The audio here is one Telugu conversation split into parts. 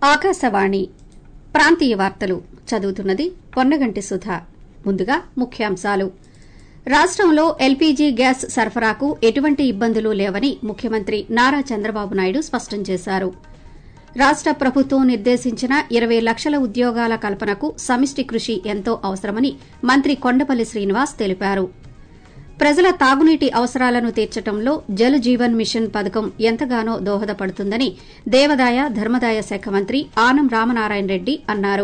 ఆకాశవాణి ప్రాంతీయ వార్తలు చదువుతున్నది పొన్నగంటి సుధ ముందుగా ముఖ్యాంశాలు రాష్టంలో ఎల్పీజీ గ్యాస్ సరఫరాకు ఎటువంటి ఇబ్బందులు లేవని ముఖ్యమంత్రి నారా చంద్రబాబు నాయుడు స్పష్టం చేశారు రాష్ట ప్రభుత్వం నిర్దేశించిన ఇరవై లక్షల ఉద్యోగాల కల్పనకు సమిష్టి కృషి ఎంతో అవసరమని మంత్రి కొండపల్లి శ్రీనివాస్ తెలిపారు ప్రజల తాగునీటి అవసరాలను తీర్చడంలో జల్ జీవన్ మిషన్ పథకం ఎంతగానో దోహదపడుతుందని దేవాదాయ ధర్మదాయ శాఖ మంత్రి ఆనం రామనారాయణ రెడ్డి అన్నారు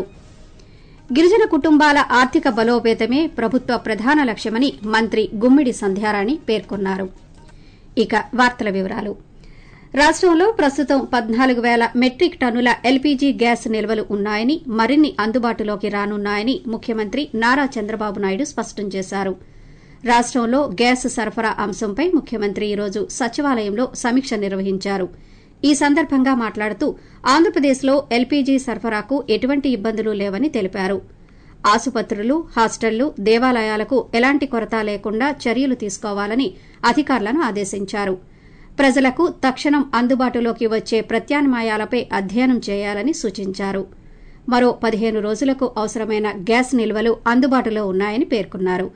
గిరిజన కుటుంబాల ఆర్థిక బలోపేతమే ప్రభుత్వ ప్రధాన లక్ష్యమని మంత్రి గుమ్మిడి సంధ్యారాణి పేర్కొన్నారు ఇక వార్తల వివరాలు రాష్టంలో ప్రస్తుతం పద్నాలుగు పేల మెట్రిక్ టన్నుల ఎల్పీజీ గ్యాస్ నిల్వలు ఉన్నాయని మరిన్ని అందుబాటులోకి రానున్నాయని ముఖ్యమంత్రి నారా చంద్రబాబు నాయుడు స్పష్టం చేశారు రాష్టంలో గ్యాస్ సరఫరా అంశంపై ముఖ్యమంత్రి ఈరోజు సచివాలయంలో సమీక్ష నిర్వహించారు ఈ సందర్భంగా మాట్లాడుతూ ఆంధ్రప్రదేశ్లో ఎల్పీజీ సరఫరాకు ఎటువంటి ఇబ్బందులు లేవని తెలిపారు ఆసుపత్రులు హాస్టళ్లు దేవాలయాలకు ఎలాంటి కొరత లేకుండా చర్యలు తీసుకోవాలని అధికారులను ఆదేశించారు ప్రజలకు తక్షణం అందుబాటులోకి వచ్చే ప్రత్యామ్నాయాలపై అధ్యయనం చేయాలని సూచించారు మరో పదిహేను రోజులకు అవసరమైన గ్యాస్ నిల్వలు అందుబాటులో ఉన్నాయని పేర్కొన్నారు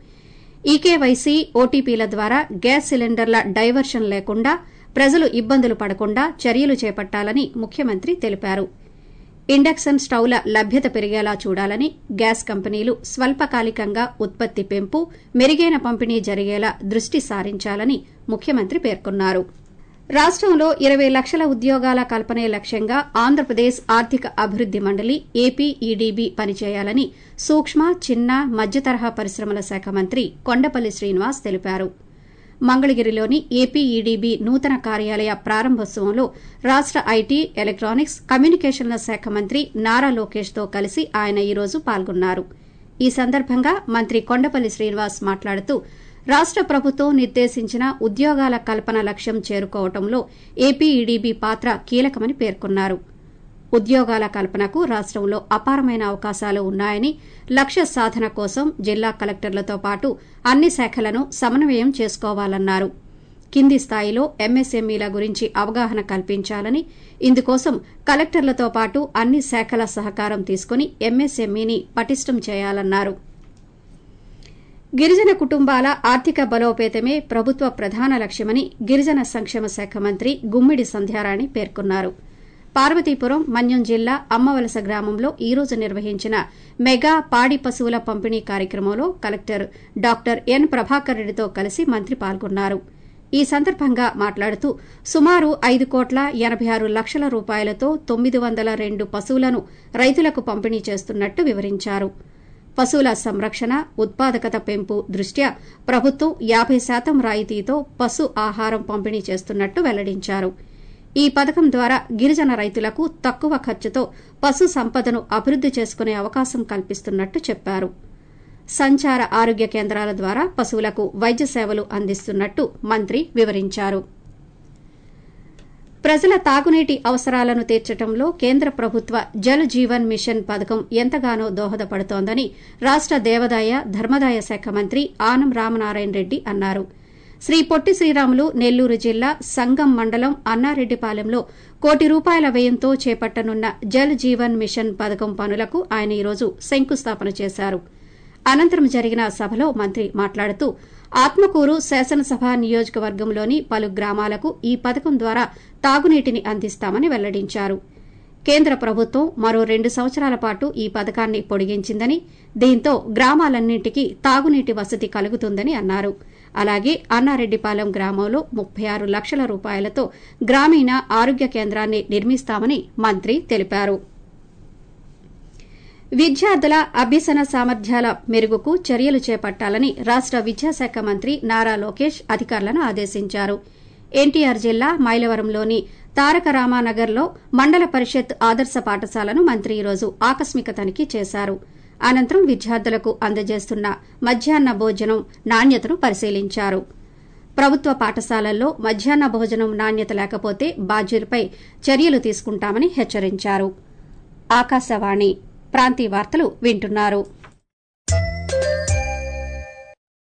ఈకేవైసీ ఓటీపీల ద్వారా గ్యాస్ సిలిండర్ల డైవర్షన్ లేకుండా ప్రజలు ఇబ్బందులు పడకుండా చర్యలు చేపట్టాలని ముఖ్యమంత్రి తెలిపారు ఇండక్షన్ స్టవ్ల లభ్యత పెరిగేలా చూడాలని గ్యాస్ కంపెనీలు స్వల్పకాలికంగా ఉత్పత్తి పెంపు మెరుగైన పంపిణీ జరిగేలా దృష్టి సారించాలని ముఖ్యమంత్రి పేర్కొన్నారు రాష్టంలో ఇరవై లక్షల ఉద్యోగాల కల్పనే లక్ష్యంగా ఆంధ్రప్రదేశ్ ఆర్థిక అభివృద్ది మండలి ఏపీఈడీబీ పనిచేయాలని సూక్ష్మ చిన్న మధ్యతరహా పరిశ్రమల శాఖ మంత్రి కొండపల్లి శ్రీనివాస్ తెలిపారు మంగళగిరిలోని ఏపీఈడీబీ నూతన కార్యాలయ ప్రారంభోత్సవంలో రాష్ట ఐటీ ఎలక్టానిక్స్ కమ్యూనికేషన్ల శాఖ మంత్రి నారా లోకేష్తో కలిసి ఆయన ఈ రోజు పాల్గొన్నారు ఈ సందర్భంగా మంత్రి కొండపల్లి శ్రీనివాస్ మాట్లాడుతూ రాష్ట ప్రభుత్వం నిర్దేశించిన ఉద్యోగాల కల్పన లక్ష్యం చేరుకోవడంలో ఏపీఈడీబీ పాత్ర కీలకమని పేర్కొన్నారు ఉద్యోగాల కల్పనకు రాష్టంలో అపారమైన అవకాశాలు ఉన్నాయని లక్ష్య సాధన కోసం జిల్లా కలెక్టర్లతో పాటు అన్ని శాఖలను సమన్వయం చేసుకోవాలన్నారు కింది స్థాయిలో ఎంఎస్ఎంఈల గురించి అవగాహన కల్పించాలని ఇందుకోసం కలెక్టర్లతో పాటు అన్ని శాఖల సహకారం తీసుకుని ఎంఎస్ఎంఈని పటిష్టం చేయాలన్నారు గిరిజన కుటుంబాల ఆర్థిక బలోపేతమే ప్రభుత్వ ప్రధాన లక్ష్యమని గిరిజన సంక్షేమ శాఖ మంత్రి గుమ్మిడి సంధ్యారాణి పేర్కొన్నారు పార్వతీపురం మన్యం జిల్లా అమ్మవలస గ్రామంలో ఈ రోజు నిర్వహించిన మెగా పాడి పశువుల పంపిణీ కార్యక్రమంలో కలెక్టర్ డాక్టర్ ఎన్ ప్రభాకర్ రెడ్డితో కలిసి మంత్రి పాల్గొన్నారు ఈ సందర్భంగా మాట్లాడుతూ సుమారు ఐదు కోట్ల ఎనబై ఆరు లక్షల రూపాయలతో తొమ్మిది వందల రెండు పశువులను రైతులకు పంపిణీ చేస్తున్నట్టు వివరించారు పశువుల సంరక్షణ ఉత్పాదకత పెంపు దృష్ట్యా ప్రభుత్వం యాబై శాతం రాయితీతో పశు ఆహారం పంపిణీ చేస్తున్నట్టు వెల్లడించారు ఈ పథకం ద్వారా గిరిజన రైతులకు తక్కువ ఖర్చుతో పశు సంపదను అభివృద్ది చేసుకునే అవకాశం కల్పిస్తున్నట్టు చెప్పారు సంచార ఆరోగ్య కేంద్రాల ద్వారా పశువులకు వైద్య సేవలు అందిస్తున్నట్టు మంత్రి వివరించారు ప్రజల తాగునీటి అవసరాలను తీర్చడంలో కేంద్ర ప్రభుత్వ జల్ జీవన్ మిషన్ పథకం ఎంతగానో దోహదపడుతోందని రాష్ట దేవాదాయ ధర్మదాయ శాఖ మంత్రి ఆనం రామనారాయణ రెడ్డి అన్నారు శ్రీ పొట్టి శ్రీరాములు నెల్లూరు జిల్లా సంగం మండలం అన్నారెడ్డిపాలెంలో కోటి రూపాయల వ్యయంతో చేపట్టనున్న జల్ జీవన్ మిషన్ పథకం పనులకు ఆయన ఈరోజు శంకుస్థాపన చేశారు అనంతరం జరిగిన సభలో మంత్రి మాట్లాడుతూ ఆత్మకూరు శాసనసభ నియోజకవర్గంలోని పలు గ్రామాలకు ఈ పథకం ద్వారా తాగునీటిని అందిస్తామని వెల్లడించారు కేంద్ర ప్రభుత్వం మరో రెండు సంవత్సరాల పాటు ఈ పథకాన్ని పొడిగించిందని దీంతో గ్రామాలన్నింటికీ తాగునీటి వసతి కలుగుతుందని అన్నారు అలాగే అన్నారెడ్డిపాలెం గ్రామంలో ముప్పై ఆరు లక్షల రూపాయలతో గ్రామీణ ఆరోగ్య కేంద్రాన్ని నిర్మిస్తామని మంత్రి తెలిపారు విద్యార్థుల అభ్యసన సామర్థ్యాల మెరుగుకు చర్యలు చేపట్టాలని రాష్ట విద్యాశాఖ మంత్రి నారా లోకేష్ అధికారులను ఆదేశించారు ఎన్టీఆర్ జిల్లా మైలవరంలోని తారక రామానగర్లో మండల పరిషత్ ఆదర్శ పాఠశాలను మంత్రి ఈరోజు ఆకస్మిక తనిఖీ చేశారు అనంతరం విద్యార్థులకు అందజేస్తున్న మధ్యాహ్న భోజనం నాణ్యతను పరిశీలించారు ప్రభుత్వ పాఠశాలల్లో మధ్యాహ్న భోజనం నాణ్యత లేకపోతే బాధ్యులపై చర్యలు తీసుకుంటామని హెచ్చరించారు ఆకాశవాణి ప్రాంతీయ వార్తలు వింటున్నారు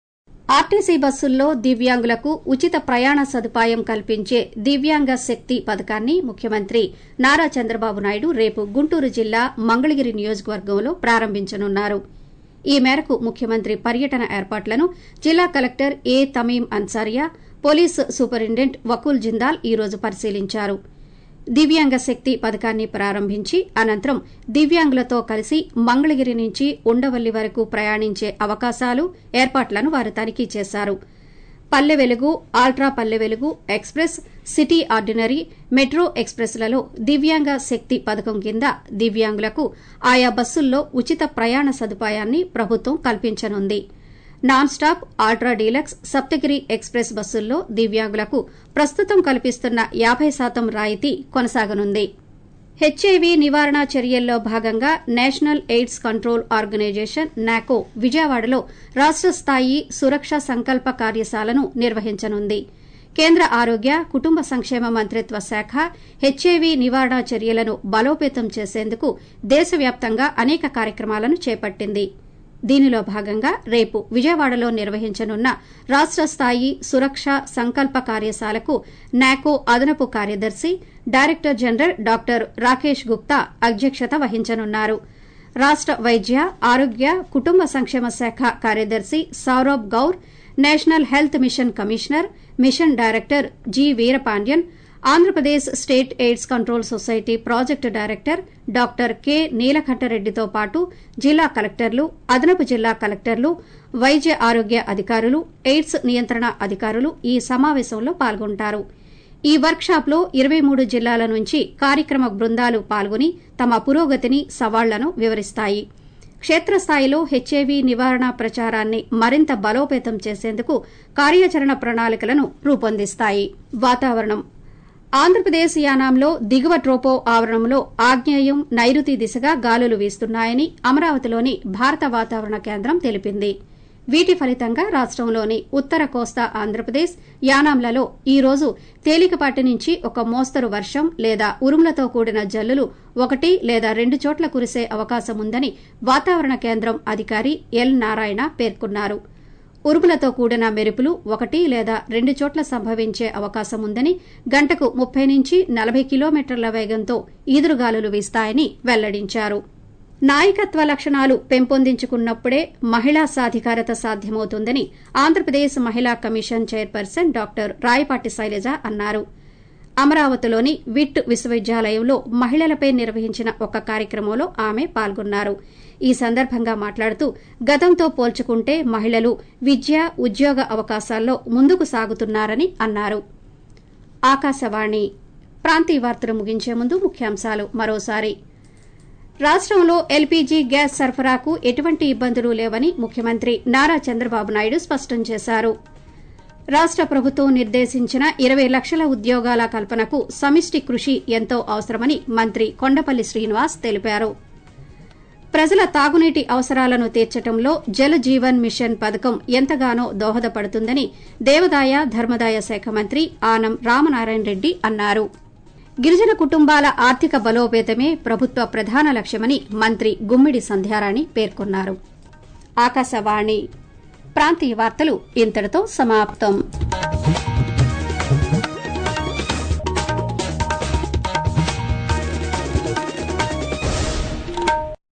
ఆర్టీసీ బస్సుల్లో దివ్యాంగులకు ఉచిత ప్రయాణ సదుపాయం కల్పించే దివ్యాంగ శక్తి పథకాన్ని ముఖ్యమంత్రి నారా చంద్రబాబు నాయుడు రేపు గుంటూరు జిల్లా మంగళగిరి నియోజకవర్గంలో ప్రారంభించనున్నారు ఈ మేరకు ముఖ్యమంత్రి పర్యటన ఏర్పాట్లను జిల్లా collector A Thameem Ansariya police superintendent Vakul Jindal ఈ రోజు పరిశీలించారు దివ్యాంగ శక్తి పథకాన్ని ప్రారంభించి అనంతరం దివ్యాంగులతో కలిసి మంగళగిరి నుంచి ఉండవల్లి వరకు ప్రయాణించే అవకాశాలు ఏర్పాట్లను వారు తనిఖీ చేశారు పల్లె వెలుగు ultra Palle Velugu express city ordinary metro ఎక్స్ప్రెస్లలో దివ్యాంగ శక్తి పథకం కింద దివ్యాంగులకు ఆయా బస్సుల్లో ఉచిత ప్రయాణ సదుపాయాన్ని ప్రభుత్వం కల్పించనుంది non stop ultra deluxe Saptagiri express బస్సుల్లో దివ్యాంగులకు ప్రస్తుతం కల్పిస్తున్న యాబై శాతం రాయితీ కొనసాగనుంది హెచ్ఐవి నివారణ చర్యల్లో భాగంగా నేషనల్ ఎయిడ్స్ కంట్రోల్ ఆర్గనైజేషన్ నాకో విజయవాడలో రాష్ట స్థాయి సురక్ష సంకల్ప కార్యశాలను నిర్వహించనుంది కేంద్ర ఆరోగ్య కుటుంబ సంక్షేమ మంత్రిత్వ శాఖ హెచ్ఐవి నివారణ చర్యలను బలోపేతం చేసేందుకు దేశవ్యాప్తంగా అనేక కార్యక్రమాలను చేపట్టింది దీనిలో భాగంగా రేపు విజయవాడలో నిర్వహించనున్న రాష్ట స్థాయి సురక్ష సంకల్ప కార్యశాలకు నాకో అదనపు కార్యదర్శి director general doctor Rakesh Gupta అధ్యక్షత వహించనున్నారు రాష్ట వైద్య ఆరోగ్య కుటుంబ సంక్షేమ శాఖ కార్యదర్శి Saurabh Gaur national health machine commissioner mission director G Veerapandian Andhra Pradesh state AIDS control society project director doctor K నీలకంఠరెడ్డితో పాటు జిల్లా కలెక్టర్లు అదనపు జిల్లా కలెక్టర్లు వైద్య ఆరోగ్య అధికారులు ఎయిడ్స్ నియంత్రణ అధికారులు ఈ సమావేశంలో పాల్గొంటారు ఈ వర్క్షాప్లో ఇరవై మూడు జిల్లాల నుంచి కార్యక్రమ బృందాలు పాల్గొని తమ పురోగతిని సవాళ్లను వివరిస్తాయి క్షేత్రస్థాయిలో హెచ్ఐవి నివారణ ప్రచారాన్ని మరింత బలోపేతం చేసేందుకు కార్యాచరణ ప్రణాళికలను రూపొందిస్తాయి వాతావరణం ఆంధ్రప్రదేశ్ యానాంలో దిగువ ట్రోపో ఆవరణంలో ఆగ్నేయం నైరుతి దిశగా గాలులు వీస్తున్నాయని అమరావతిలోని భారత వాతావరణ కేంద్రం తెలిపింది వీటి ఫలితంగా రాష్టంలోని ఉత్తర కోస్తా ఆంధ్రప్రదేశ్ యానాంలలో ఈ రోజు తేలికపాటి నుంచి ఒక మోస్తరు వర్షం లేదా ఉరుములతో కూడిన జల్లులు ఒకటి లేదా రెండు చోట్ల కురిసే అవకాశముందని వాతావరణ కేంద్రం అధికారి ఎల్ నారాయణ పేర్కొన్నారు ఉరుములతో కూడిన మెరుపులు ఒకటి లేదా రెండు చోట్ల సంభవించే అవకాశముందని గంటకు ముప్పై నుంచి నలభై కిలోమీటర్ల వేగంతో ఈదురుగాలులు వీస్తాయని వెల్లడించారు నాయకత్వ లక్షణాలు పెంపొందించుకున్నప్పుడే మహిళా సాధికారత సాధ్యమవుతుందని ఆంధ్రప్రదేశ్ మహిళా commission chairperson doctor Rayapati Shailaja అన్నారు అమరావతిలోని విట్ విశ్వవిద్యాలయంలో మహిళలపై నిర్వహించిన ఒక కార్యక్రమంలో ఆమె పాల్గొన్నారు ఈ సందర్భంగా మాట్లాడుతూ గతంతో పోల్చుకుంటే మహిళలు విద్య ఉద్యోగ అవకాశాల్లో ముందుకు సాగుతున్నారని అన్నారు ఆకాశవాణి ప్రాంతీయ వార్తలు ముగించే ముందు ముఖ్యాంశాలు మరోసారి రాష్టంలో ఎల్పీజీ గ్యాస్ సరఫరాకు ఎటువంటి ఇబ్బందులు లేవని ముఖ్యమంత్రి నారా చంద్రబాబు నాయుడు స్పష్టం చేశారు రాష్ట ప్రభుత్వం నిర్దేశించిన ఇరవై లక్షల ఉద్యోగాల కల్పనకు సమిష్టి కృషి ఎంతో అవసరమని మంత్రి కొండపల్లి శ్రీనివాస్ తెలిపారు ప్రజల తాగునీటి అవసరాలను తీర్చడంలో జల్ జీవన్ మిషన్ పథకం ఎంతగానో దోహదపడుతుందని దేవదాయ ధర్మదాయ శాఖ మంత్రి ఆనం రామనారాయణ రెడ్డి అన్నారు గిరిజన కుటుంబాల ఆర్థిక బలోపేతమే ప్రభుత్వ ప్రధాన లక్ష్యమని మంత్రి గుమ్మిడి సంధ్యారాణి పేర్కొన్నారు ఆకాశవాణి ప్రాంతీయ వార్తలు ఇంతటితో సమాప్తం